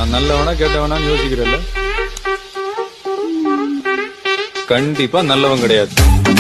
நான் நல்லவனா கெட்டவனான்னு யோசிக்கிறல்ல கண்டிப்பா நல்லவன் கிடையாது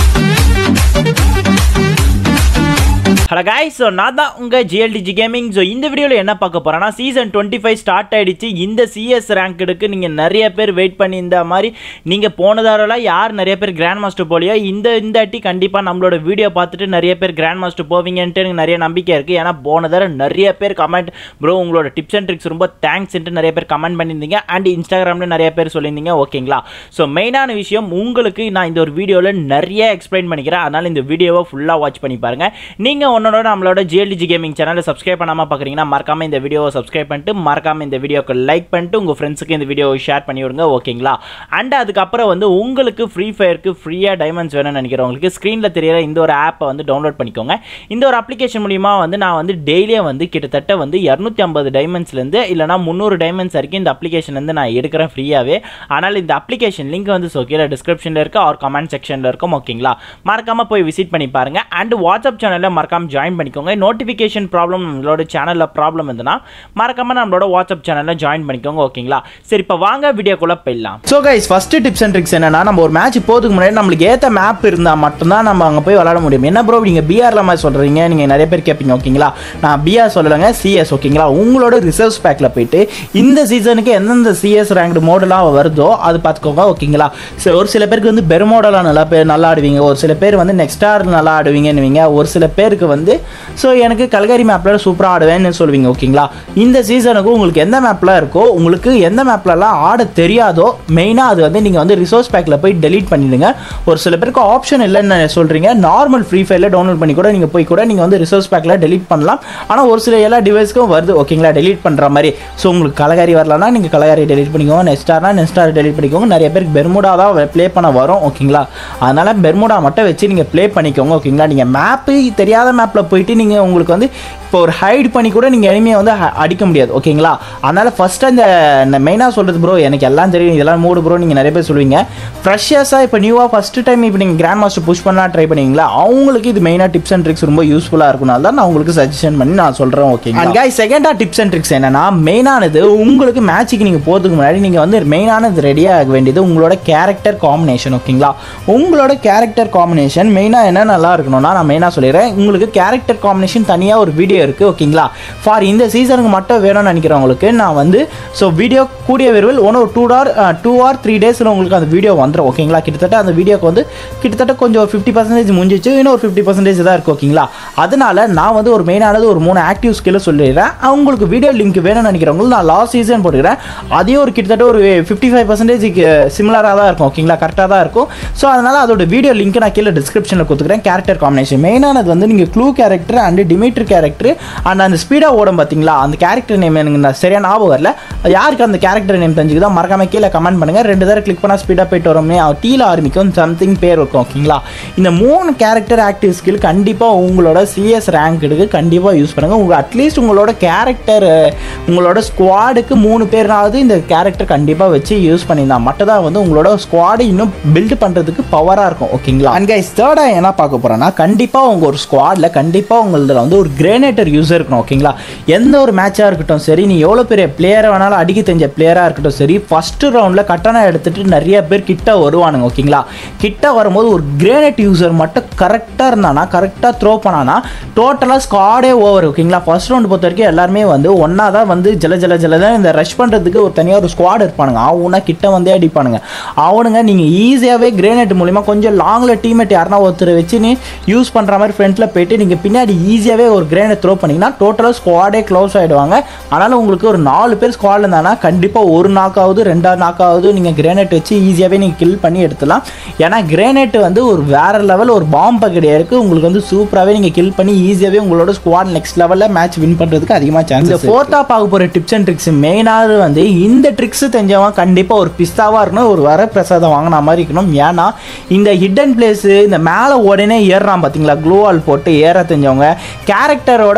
ஹலோ guys ஸோ நான் தான் உங்கள் ஜிஎல்டிஜி கேமிங் ஸோ இந்த வீடியோவில் என்ன பார்க்க போகிறேன்னா சீசன் டுவெண்ட்டி ஃபைவ் ஸ்டார்ட் ஆயிடுச்சு இந்த சிஎஸ் ரேங்க்குக்கு நீங்கள் நிறைய பேர் வெயிட் பண்ணி இந்த மாதிரி நீங்கள் போனதாரெல்லாம் யார் நிறைய பேர் கிராண்ட் மாஸ்டர் போலியோ இந்த இந்த வாட்டி கண்டிப்பாக நம்மளோட வீடியோ பார்த்துட்டு நிறைய பேர் கிராண்ட் மாஸ்டர் போவீங்கன்ட்டு எனக்கு நிறைய நம்பிக்கை இருக்குது ஏன்னா போன தடவை நிறைய பேர் கமெண்ட் ப்ரோ உங்களோட டிப்ஸ் அண்ட் ட்ரிக்ஸ் ரொம்ப தேங்க்ஸ்ன்ட்டு நிறைய பேர் கமெண்ட் பண்ணியிருந்தீங்க அண்ட் இன்ஸ்டாகிராமில் நிறைய பேர் சொல்லியிருந்தீங்க ஓகேங்களா ஸோ மெயினான விஷயம் உங்களுக்கு நான் இந்த ஒரு வீடியோவில் நிறைய எக்ஸ்பிளைன் பண்ணிக்கிறேன் அதனால் இந்த வீடியோவை ஃபுல்லாக வாட்ச் பண்ணி பாருங்கள் நீங்கள் ஒன்னோட நம்மளோட ஜிஎல்டிஜி கேமிங் சேனலை சப்ஸ்கிரைப் பண்ணாமல் பார்க்குறீங்கன்னா மறக்காம இந்த வீடியோவை சப்ஸ்கிரைப் பண்ணிட்டு மறக்காம இந்த வீடியோக்கு லைக் பண்ணிட்டு உங்கள் ஃப்ரெண்ட்ஸுக்கு இந்த வீடியோவை ஷேர் பண்ணி விடுங்க ஓகேங்களா அண்ட் அதுக்கப்புறம் வந்து உங்களுக்கு ஃப்ரீ ஃபயருக்கு ஃப்ரீயாக டைமண்ட்ஸ் வேணும்னு நினைக்கிறவங்களுக்கு ஸ்க்ரீனில் தெரியற இந்த ஒரு ஆப்பை வந்து டவுன்லோட் பண்ணிக்கோங்க இந்த ஒரு அப்ளிகேஷன் மூலிமா வந்து நான் வந்து டெய்லியும் வந்து கிட்டத்தட்ட வந்து இரநூத்தி ஐம்பது டைமண்ட்ஸ்லேருந்து இல்லைனா முந்நூறு டைமண்ட்ஸ் வரைக்கும் இந்த அப்ளிகேஷன் வந்து நான் எடுக்கிறேன் ஃப்ரீயாகவே ஆனால் இந்த அப்ளிகேஷன் லிங்க் வந்து ஸோ கீழே டிஸ்கிரிப்ஷனில் இருக்குது ஆர் கமெண்ட் செக்ஷனில் இருக்கும் ஓகேங்களா மறக்காமல் போய் விசிட் பண்ணி பாருங்கள் அண்ட் வாட்ஸ்அப் சேனலில் மறக்காம ஜாயின் பண்ணிக்கோங்க நோட்டிஃபிகேஷன் ப்ராப்ளம் நம்மளோட சேனலில் ப்ராப்ளம் இருந்ததுன்னா மறக்காமல் நம்மளோட வாட்ஸ்அப் சேனலில் ஜாயின் பண்ணிக்கோங்க ஓகேங்களா சரி இப்போ வாங்க வீடியோக்குள்ளே போயிடலாம் so guys first tips and tricks என்னன்னா நம்ம ஒரு மேட்ச் போகிறதுக்கு முன்னாடி நம்மளுக்கு ஏற்ற மேப் இருந்தால் மட்டும்தான் நம்ம அங்கே போய் விளாட முடியும் என்ன ப்ரோ நீங்கள் பிஆர்ல மாதிரி சொல்கிறீங்க நீங்கள் நிறைய பேர் கேட்பீங்க ஓகேங்களா நான் பிஆர் சொல்லலைங்க சிஎஸ் ஓகேங்களா உங்களோட ரிசர்வ்ஸ் பேக்கில் போயிட்டு இந்த சீசனுக்கு எந்தெந்த சிஎஸ் ரேங்க்டு மோடெல்லாம் வருதோ அது பார்த்துக்கோங்க ஓகேங்களா சரி ஒரு சில பேருக்கு வந்து பெருமோடெல்லாம் நல்லா பேர் நல்லா ஆடுவீங்க ஒரு சில பேர் வந்து நெக்ஸ்ட் ஸ்டார் நல்லா ஆடுவீங்கன்னுவீங்க ஒரு சில பேருக்கு வந்து ஸோ எனக்கு கல்கரி மேப்பில் சூப்பராக ஆடுவேன்னு சொல்லுவீங்க ஓகேங்களா இந்த சீசனுக்கு உங்களுக்கு எந்த மேப்பில் இருக்கோ உங்களுக்கு எந்த மேப்லலாம் ஆட தெரியாதோ மெயினாக அது வந்து நீங்கள் வந்து ரிசோர்ஸ் பேக்கில் போய் டெலீட் பண்ணிடுங்க ஒரு சில பேருக்கு ஆப்ஷன் இல்லைன்னு சொல்கிறீங்க நார்மல் ஃப்ரீ ஃபயரில் டவுன்லோட் பண்ணி கூட நீங்கள் போய் கூட நீங்கள் வந்து ரிசோர்ஸ் பேக்கில் டெலீட் பண்ணலாம் ஆனால் ஒரு சில எல்லா டிவைஸ்க்கும் வருது ஓகேங்களா டெலீட் பண்ணுற மாதிரி ஸோ உங்களுக்கு கலகாரி வரலன்னா நீங்கள் கலகாரி டெலீட் பண்ணிக்கோங்க நெக்ஸ்டார்னா நெக்ஸ்டார் டெலீட் பண்ணிக்கோங்க நிறைய பேருக்கு பெர்முடா தான் ப்ளே பண்ண வரும் ஓகேங்களா அதனால் பெர்முடா மட்டும் வச்சு நீங்கள் ப்ளே பண்ணிக்கோங்க ஓகேங்களா நீங்கள் மேப்பு தெரியாத மேப்பில் போயிட்டு நீங்கள் உங்களுக்கு வந்து இப்போ ஒரு ஹைட் பண்ணி கூட நீங்கள் எனிமையை வந்து ஹ- அடிக்க முடியாது ஓகேங்களா அதனால் ஃபஸ்ட்டு அந்த இந்த மெயினாக சொல்கிறது ப்ரோ எனக்கு எல்லாம் தெரியும் இதெல்லாம் மூடு ப்ரோ நீங்கள் நிறைய பேர் சொல்லுவீங்க ஃப்ரெஷ்ஷாக இப்போ நியூவாக ஃபஸ்ட்டு டைம் இப்போ நீங்கள் கிராண்ட் மாஸ்டர் புஷ் பண்ணலாம் ட்ரை பண்ணீங்களா அவங்களுக்கு இது மெயினாக டிப்ஸ் அண்ட் ட்ரிக்ஸ் ரொம்ப யூஸ்ஃபுல்லாக இருக்கனால தான் நான் உங்களுக்கு சஜஷன் பண்ணி நான் சொல்கிறேன் ஓகே அண்ட் guys செகண்டாக டிப்ஸ் அண்ட் ட்ரிக்ஸ் என்னன்னா மெயினானது உங்களுக்கு மேட்ச்சுக்கு நீங்கள் போகிறதுக்கு முன்னாடி நீங்கள் வந்து மெயினானது ரெடியாக ஆக வேண்டியது உங்களோட கேரக்டர் காம்பினேஷன் ஓகேங்களா உங்களோட கேரக்டர் காம்பினேஷன் மெயினாக என்ன நல்லா இருக்கணும்னா நான் மெயினாக சொல்லிடுறேன் உங்களுக்கு கேரக்டர் காம்பினேஷன் தனியாக ஒரு வீடியோ இருக்குது ஓகேங்களா ஃபார் இந்த சீசனுக்கு மட்டும் வேணும்னு நினைக்கிறவங்களுக்கு நான் வந்து ஸோ வீடியோ கூடிய விரைவில் ஒன்று ஒரு two or two or three டேஸில் உங்களுக்கு அந்த வீடியோ வந்துடும் ஓகேங்களா கிட்டத்தட்ட அந்த வீடியோக்கு வந்து கிட்டத்தட்ட கொஞ்சம் ஒரு ஃபிஃப்டி பர்சன்டேஜ் முடிஞ்சிச்சு இன்னும் ஒரு ஃபிஃப்டி பர்சன்டேஜ் தான் இருக்குது ஓகேங்களா அதனால நான் வந்து ஒரு மெயினானது ஒரு மூணு ஆக்டிவ் ஸ்கில்லை சொல்லிடுறேன் அவங்களுக்கு வீடியோ லிங்க் வேணும்னு நினைக்கிறவங்களுக்கு நான் லாஸ்ட் சீசன் போட்டுக்கிறேன் அதையும் ஒரு கிட்டத்தட்ட ஒரு ஃபிஃப்டி ஃபைவ் பர்சன்டேஜுக்கு சிமிலராக தான் இருக்கும் ஓகேங்களா கரெக்டாக தான் இருக்கும் ஸோ அதனால் அதோட வீடியோ லிங்க் நான் கீழே டிஸ்கிரிப்ஷனில் கொடுத்துக்கிறேன் கேரக்டர் காம்பினேஷன் மெயினானது வந்து நீங்கள் Clu character and Dimitri character and அந்த ஸ்பீடாக ஓடும் பார்த்தீங்களா அந்த கேரக்டர் நேம் எனக்கு நான் சரியான ஞாபகம் வரல யாருக்கு அந்த கேரக்டர் நேம் தெரிஞ்சுக்குதோ மறக்காம கீழே கமெண்ட் பண்ணுங்கள் ரெண்டு தடவை கிளிக் பண்ணால் ஸ்பீடாக போயிட்டு வரோமே டீல ஆரம்பிக்கும் சம்திங் பேர் இருக்கும் ஓகேங்களா இந்த மூணு கேரக்டர் ஆக்டிவ் ஸ்கில் கண்டிப்பாக உங்களோட சிஎஸ் ரேங்க் எடுக்க கண்டிப்பாக யூஸ் பண்ணுங்கள் உங்கள் அட்லீஸ்ட் உங்களோட கேரக்டர் உங்களோட ஸ்குவாடுக்கு மூணு பேர்னாவது இந்த கேரக்டர் கண்டிப்பாக வச்சு யூஸ் பண்ணியிருந்தா மட்டும் தான் வந்து உங்களோட ஸ்குவாடு இன்னும் பில்ட் பண்ணுறதுக்கு பவராக இருக்கும் ஓகேங்களா அண்ட் கைஸ் தேர்டாக என்ன பார்க்க போகிறேன்னா கண்டிப்பாக உங்கள் ஒரு ஸ்குவாடில் கண்டிப்பாக உங்களதுல வந்து ஒரு கிரேனேட்டர் யூஸர் இருக்கணும் ஓகேங்களா எந்த ஒரு மேட்சாக இருக்கட்டும் சரி நீ எவ்வளோ பெரிய பிளேயரை வேணாலும் அடிக்க தெரிஞ்ச பிளேயராக இருக்கட்டும் சரி ஃபர்ஸ்ட் ரவுண்டில் கட்டணம் எடுத்துட்டு நிறைய பேர் கிட்ட வருவானுங்க ஓகேங்களா கிட்ட வரும்போது ஒரு கிரேனேட் யூசர் மட்டும் கரெக்டாக இருந்தானா கரெக்டாக த்ரோ பண்ணானா டோட்டலாக ஸ்குவாடே ஓவர் ஓகேங்களா ஃபர்ஸ்ட் ரவுண்ட் பொறுத்த வரைக்கும் எல்லாருமே வந்து ஒன்றா தான் வந்து ஜல ஜல ஜல தான் இந்த ரஷ் பண்ணுறதுக்கு ஒரு தனியாக ஒரு ஸ்குவாட் இருப்பானுங்க அவனா கிட்ட வந்தே அடிப்பானுங்க அவனுங்க நீங்கள் ஈஸியாகவே கிரேனேட் மூலிமா கொஞ்சம் லாங்கில் டீமேட் யாருனா ஒருத்தர் வச்சு நீ யூஸ் பண்ணுற மாதிரி ஃப்ரண்ட்டில் போயிட்டு நீங்கள் பின்னாடி ஈஸியாகவே ஒரு கிரேனேட் த்ரோ பண்ணிங்கன்னா டோட்டலாக ஸ்குவாடே க்ளோஸ் ஆகிடுவாங்க அதனால் உங்களுக்கு ஒரு நாலு பேர் ஸ்குவாடில் இருந்தாங்கன்னா கண்டிப்பாக ஒரு நாக்காவது ரெண்டாவது நாக்காவது நீங்கள் கிரேனேட் வச்சு ஈஸியாகவே நீங்கள் கில் பண்ணி எடுத்துலாம் ஏன்னா கிரேனேட் வந்து ஒரு வேற லெவல் ஒரு பாம்பு கிடையாது இருக்குது உங்களுக்கு வந்து சூப்பராகவே நீங்கள் கில் பண்ணி ஈஸியாகவே உங்களோட ஸ்குவாட் நெக்ஸ்ட் லெவலில் மேட்ச் வின் பண்ணுறதுக்கு அதிகமாக சான்ஸ் இந்த ஃபோர்த்தாக பார்க்க போகிற டிப்ஸ் அண்ட் ட்ரிக்ஸ் மெயினாக வந்து இந்த ட்ரிக்ஸ் தெரிஞ்சவன் கண்டிப்பாக ஒரு பிஸ்தாவாக இருக்கணும் ஒரு வரப்பிரசாதம் வாங்கின மாதிரி இருக்கணும் ஏன்னா இந்த ஹிடன் பிளேஸு இந்த மேலே உடனே ஏறுறான் பார்த்தீங்களா க்ளூவால் போட்டு ஏற தெரிஞ்சவங்க கேரக்டரோட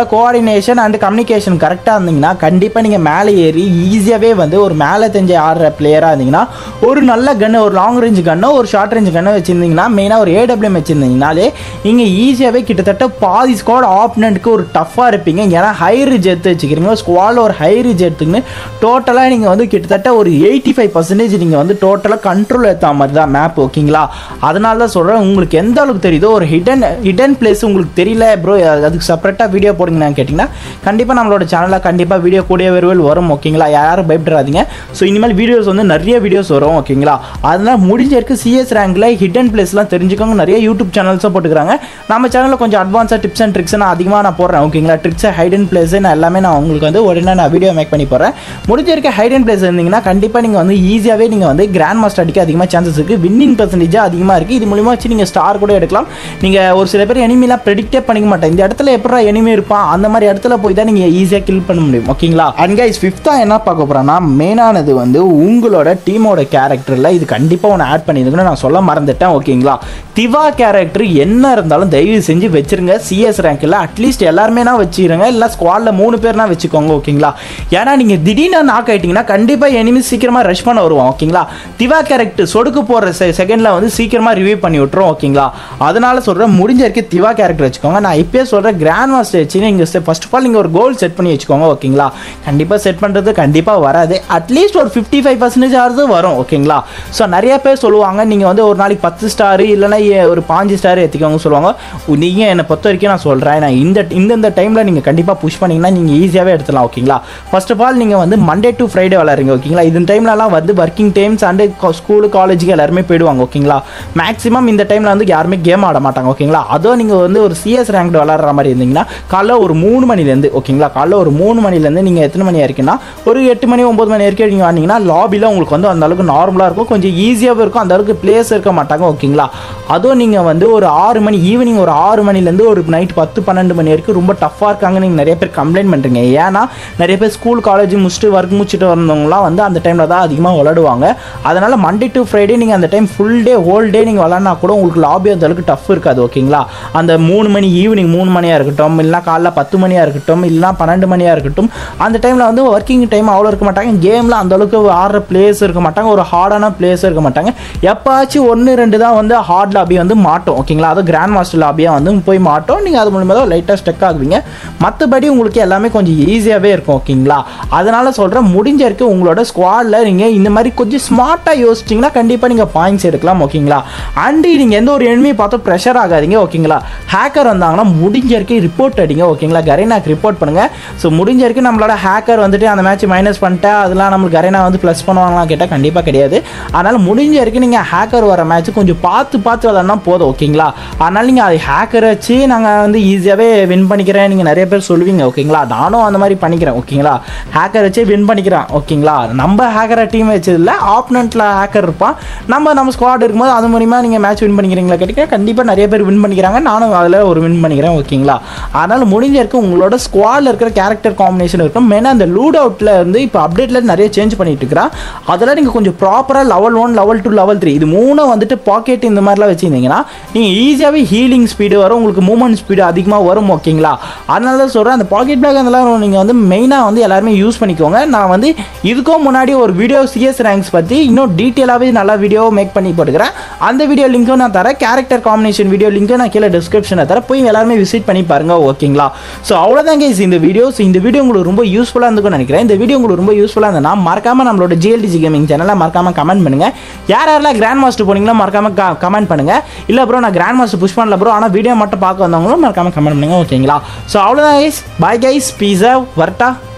கோஆர்டினேஷன் அண்ட் கம்யூனிகேஷன் கரெக்டாக இருந்தீங்கன்னா கண்டிப்பாக நீங்கள் மேலே ஏறி ஈஸியாகவே வந்து ஒரு மேலே தெரிஞ்சு ஆடுற பிளேயராக இருந்தீங்கன்னா ஒரு நல்ல கன்று ஒரு லாங் ரேஞ்ச் கன்னோ ஒரு ஷார்ட் ரேஞ்ச் கன்னோ வச்சுருந்தீங்கன்னா மெயினாக ஒரு ஏடபிள்யூஎம் வச்சுருந்தீங்கனாலே நீங்கள் ஈஸியாகவே கிட்டத்தட்ட பாதி ஸ்குவாட் ஆப்னண்ட்டுக்கு ஒரு டஃப்பாக இருப்பீங்க ஏன்னா ஹை ரிஜ் எடுத்து வச்சுக்கிறீங்க ஸ்குவாடில் ஒரு ஹை ரிஜ் எடுத்துக்கின்னு டோட்டலாக நீங்கள் வந்து கிட்டத்தட்ட ஒரு எயிட்டி ஃபைவ் பர்சன்டேஜ் நீங்கள் வந்து டோட்டலாக கண்ட்ரோல் ஏற்ற மாதிரி தான் மேப் ஓகேங்களா அதனால தான் சொல்கிறேன் உங்களுக்கு எந்த அளவுக்கு தெரியுதோ ஒரு ஹிடன் ஹிடன் பிளேஸ் உங்களுக்கு தெரியல ப்ரோ அதுக்கு செப்பரேட்டாக வீடியோ போடுங்கன்னு கேட்டிங்கன்னா கண்டிப்பாக நம்மளோட சேனலில் கண்டிப்பாக வீடியோ கூடிய விரைவில் வரும் ஓகேங்களா யாரும் பயப்படாதீங்க ஸோ இனிமேல் வீடியோஸ் வந்து நிறைய வீடியோஸ் வரும் ஓகேங்களா அதனால் முடிஞ்ச இருக்கு சிஎஸ் ரேங்கில் ஹிடன் பிளேஸ்லாம் தெரிஞ்சுக்கோங்க நிறைய யூடியூப் சேனல்ஸும் போட்டுக்கிறாங்க நம்ம சேனலில் கொஞ்சம் அட்வான்ஸாக டிப்ஸ் அண்ட் ட்ரிக்ஸ் நான் அதிகமாக நான் போடுறேன் ஓகேங்களா ட்ரிக்ஸை ஹைடன் பிளேஸ் நான் எல்லாமே நான் உங்களுக்கு வந்து உடனே நான் வீடியோ மேக் பண்ணி போடுறேன் முடிஞ்ச இருக்க ஹைடன் பிளேஸ் இருந்தீங்கன்னா கண்டிப்பாக நீங்கள் வந்து ஈஸியாகவே நீங்கள் வந்து கிராண்ட் மாஸ்டர் அடிக்க அதிகமாக சான்சஸ் இருக்குது வின்னிங் பர்சன்டேஜ் அதிகமாக இருக்குது இது மூலிமா வச்சு நீங்கள் ஸ்டார் கூட எடுக்கலாம் நீங்கள் ஒரு சில பேர் எனிமிலாம் ப்ரெடிக்டே பண்ணிக்க மாட்டேன் இந்த இடத்துல எப்படா எனிமி இருப்பான் அந்த மாதிரி இடத்துல போய் தான் நீங்கள் ஈஸியாக கில் பண்ண முடியும் ஓகேங்களா அண்ட் கைஸ் ஃபிஃப்த்தாக என்ன பார்க்க போகிறேன்னா மெயினானது வந்து உங்களோட டீமோட கேரக்டரில் இது கண்டிப்பாக ஒன்று ஆட் பண்ணியிருக்குன்னு நான் சொல்ல மறந்துட்டேன் ஓகேங்களா திவா கேரக்டர் என்ன இருந்தாலும் தயவு செஞ்சு வச்சிருங்க சிஎஸ் ரேங்க்கில் அட்லீஸ்ட் எல்லாருமே நான் வச்சுருங்க இல்லை ஸ்குவாடில் மூணு பேர்னா வச்சுக்கோங்க ஓகேங்களா ஏன்னா நீங்கள் திடீர்னு நாக் ஆயிட்டீங்கன்னா கண்டிப்பாக எனிமி சீக்கிரமாக ரஷ் பண்ண வருவோம் ஓகேங்களா திவா கேரக்டர் சொடுக்கு போகிற செ செகண்டில் வந்து சீக்கிரமாக ரிவ்யூ பண்ணி விட்டுரும் ஓகேங்களா அதனால சொல்கிறேன் முடிஞ்ச வரைக்கும் திவா கேரக்டர் வச்சுக்கோங்க நான் இப்பயே சொல்கிறேன் கிராண்ட் மாஸ்டர் வச்சு நீங்கள் ஃபர்ஸ்ட் ஆஃப் ஆல் நீங்கள் ஒரு கோல் செட் பண்ணி வச்சுக்கோங்க ஓகேங்களா கண்டிப்பாக செட் பண்ணுறது கண்டிப்பாக வராது அட்லீஸ்ட் ஒரு ஃபிஃப்டி ஃபைவ் பர்சன்டேஜ் ஆகுது வரும் ஓகேங்களா ஸோ நிறைய பேர் சொல்லுவாங்க நீங்கள் வந்து ஒரு நாளைக்கு பத்து ஸ்டார் இல்லைன்னா ஏ- ஒரு பாஞ்சு ஸ்டார் ஏற்றிக்கோங்க சொல்லுவாங்க நீங்கள் என்னை பொறுத்த வரைக்கும் நான் சொல்கிறேன் நான் இந்த இந்தந்த டைமில் நீங்கள் கண்டிப்பாக புஷ் பண்ணிங்கன்னா நீங்கள் ஈஸியாகவே எடுத்துலாம் ஓகேங்களா ஃபர்ஸ்ட் ஆஃப் ஆல் நீங்கள் வந்து மண்டே டு ஃப்ரைடே விளாட்றீங்க ஓகேங்களா இந்த டைம்லலாம் வந்து ஒர்க்கிங் டைம்ஸ் அண்டு ஸ்கூலு காலேஜுக்கு எல்லாருமே போயிடுவாங்க ஓகேங்களா மேக்ஸிமம் இந்த டைமில் வந்து யாருமே கேம் ஆட மாட்டாங்க ஓகேங்களா அதுவும் நீங்கள் வந்து ஒரு சிஎஸ் ரேங்க் விளாட்ற மாதிரி இருந்தீங்கன்னா காலைல ஒரு மூணு மணிலேருந்து ஓகேங்களா காலைல ஒரு மூணு மணிலேருந்து நீங்கள் எத்தனை மணி வரைக்கும்னா ஒரு எட்டு மணி ஒம்பது மணி வரைக்கும் நீங்கள் வந்தீங்கன்னா லாபியில் உங்களுக்கு வந்து அந்த அளவுக்கு நார்மலாக இருக்கும் கொஞ்சம் ஈஸியாகவும் இருக்கும் அந்த அளவுக்கு பிளேஸ் இருக்க மாட்டாங்க ஓகேங்களா அதுவும் நீங்கள் வந்து ஒரு ஆறு மணி ஈவினிங் ஒரு ஆறு மணிலேருந்து ஒரு நைட் பத்து பன்னெண்டு மணி வரைக்கும் ரொம்ப டஃப்பாக இருக்காங்க நீங்கள் நிறைய பேர் கம்ப்ளைண்ட் பண்ணுறீங்க ஏன்னா நிறைய பேர் ஸ்கூல் காலேஜ் முடிச்சுட்டு ஒர்க் முடிச்சுட்டு வந்தவங்களாம் வந்து அந்த டைமில் தான் அதிகமாக விளாடுவாங்க அதனால் மண்டே டு ஃப்ரைடே நீங்கள் அந்த time full day whole day நீங்கள் விளாட்னா கூட உங்களுக்கு லாபி அந்த அளவுக்கு டஃப் இருக்காது ஓகேங்களா அந்த மூணு மணி ஈவினிங் மூணு மணியாக இருக்கட்டும் இல்லைனா காலைல பத்து மணியாக இருக்கட்டும் இல்லைனா பன்னெண்டு மணியாக இருக்கட்டும் அந்த டைமில் வந்து ஒர்க்கிங் டைம் அவ்வளோ இருக்க மாட்டாங்க கேமில் அந்த அளவுக்கு ஆடுற பிளேஸ் இருக்க மாட்டாங்க ஒரு ஹார்டான பிளேஸ் இருக்க மாட்டாங்க எப்பாச்சும் ஒன்று ரெண்டு தான் வந்து ஹார்ட் லாபி வந்து மாட்டோம் ஓகேங்களா அது கிராண்ட் மாஸ்டர் லாபியாக வந்து போய் மாட்டோம் நீங்கள் அது மூலியமாக தான் லைட்டாக ஸ்டெக் ஆகுவீங்க மற்றபடி உங்களுக்கு எல்லாமே கொஞ்சம் ஈஸியாகவே இருக்கும் ஓகேங்களா அதனால சொல்கிறேன் முடிஞ்ச வரைக்கும் உங்களோட ஸ்குவாடில் நீங்கள் இந்த மாதிரி கொஞ்சம் ஸ்மார்ட்டாக யோசிச்சிங்கன்னா கண்டிப்பாக நீங்கள் பாயிண்ட்ஸ் எடுக்கலாம் ஓகேங்களா அண்டு நீங்கள் எந்த ஒரு எனிமையை பார்த்து ப்ரெஷர் ஆகாதீங்க ஓகேங்களா ஹேக்கர் வந்தாங்கன்னா முடிஞ்ச வரைக்கும் ரிப்போர்ட் அடிங்க ஓகேங்களா கரேனாக்கு ரிப்போர்ட் பண்ணுங்கள் ஸோ முடிஞ்ச வரைக்கும் நம்மளோட ஹேக்கர் வந்துட்டு அந்த மேட்ச் மைனஸ் பண்ணிட்டா அதெல்லாம் நம்மளுக்கு கரேனா வந்து ப்ளஸ் பண்ணுவாங்களாம் கேட்டால் கண்டிப்பாக கிடையாது அதனால் முடிஞ்ச வரைக்கும் நீங்கள் ஹேக்கர் வர மேட்ச் கொஞ்சம் பார்த்து பார்த்து விளாட்னா போதும் ஓகேங்களா அதனால் நீங்கள் அது ஹேக்கர் வச்சு நாங்கள் வந்து ஈஸியாகவே வின் பண்ணிக்கிறேன் நீங்கள் நிறைய பேர் சொல்லுவீங்க ஓகேங்களா நானும் அந்த மாதிரி பண்ணிக்கிறேன் ஓகேங்களா ஹேக்கர் வச்சு வின் பண்ணிக்கிறேன் ஓகேங்களா நம்ம ஹேக்கரை டீம் வச்சதில்ல ஆப்னண்ட்டில் ஹேக்கர் இருப்பான் நம்ம நம்ம ஸ்குவாட் இருக்கும்போது அது மூலிமா நீங்கள் மேட்ச் வின் பண்ணிக்கிறீங்களா கேட்டீங்கன்னா கண்டிப்பாக நிறைய பேர் வின் பண்ணிக்கிறாங்க நானும் அதில் ஒரு வின் பண்ணிக்கிறேன் ஓகேங்களா அதனால் முடிஞ்ச வரைக்கும் உங்களோட ஸ்குவாடில் இருக்கிற கேரக்டர் காம்பினேஷன் இருக்கும் மெயினாக அந்த லூட் அவுட்டில் வந்து இப்போ அப்டேட்டில் நிறைய சேஞ்ச் பண்ணிட்டு இருக்கிறான் அதெல்லாம் நீங்கள் கொஞ்சம் ப்ராப்பராக level one level two level three இது மூணும் வந்துட்டு பாக்கெட் இந்த மாதிரிலாம் வச்சுருந்தீங்கன்னா நீங்கள் ஈஸியாகவே ஹீலிங் ஸ்பீடு வரும் உங்களுக்கு மூவ்மெண்ட் ஸ்பீடு அதிகமாக வரும் ஓகேங்களா அதனால தான் சொல்கிறேன் அந்த பாக்கெட் பேக் அதெல்லாம் நீங்கள் வந்து மெயினாக வந்து எல்லாருமே யூஸ் பண்ணிக்கோங்க நான் வந்து இதுக்கும் முன்னாடி ஒரு வீடியோ சிஎஸ் ரேங்க்ஸ் பற்றி இன்னும் டீட்டெயிலாகவே நல்லா வீடியோ மேக் பண்ணி போட்டுக்கிறேன் அந்த வீடியோ லிங்க்கும் நான் தரேன் கேரக்டர் காம்பினேஷன் வீடியோ லிங்க்கும் நான் கீழே டிஸ்கிரிப்ஷனில் தரேன் போய் எல்லாருமே விசிட் பண்ணி பாருங்க ஓகேங்களா ஸோ அவ்வளோதான் guys இந்த வீடியோ ஸோ இந்த வீடியோ உங்களுக்கு ரொம்ப யூஸ்ஃபுல்லாக இருந்துக்கும்னு நினைக்கிறேன் இந்த வீடியோ உங்களுக்கு ரொம்ப யூஸ்ஃபுல்லாக இருந்ததுன்னா மறக்காம நம்மளோட ஜிஎல்டிஜி கேமிங் சேனலை மறக்காம கமெண்ட் பண்ணுங்க யார் யாரெல்லாம் கிராண்ட் மாஸ்டர் போனீங்களோ மறக்காம கமெண்ட் பண்ணுங்க இல்லை ப்ரோ நான் கிராண்ட் மாஸ்டர் புஷ் பண்ணல ப்ரோ ஆனால் வீடியோ மட்டும் பார்க்க வந்தவங்களும் மறக்காம கமெண்ட் பண்ணுங்க ஓகேங்களா ஸோ அவ்வளோதான் கைஸ் பாய் கைஸ் பீஸா வரட்டா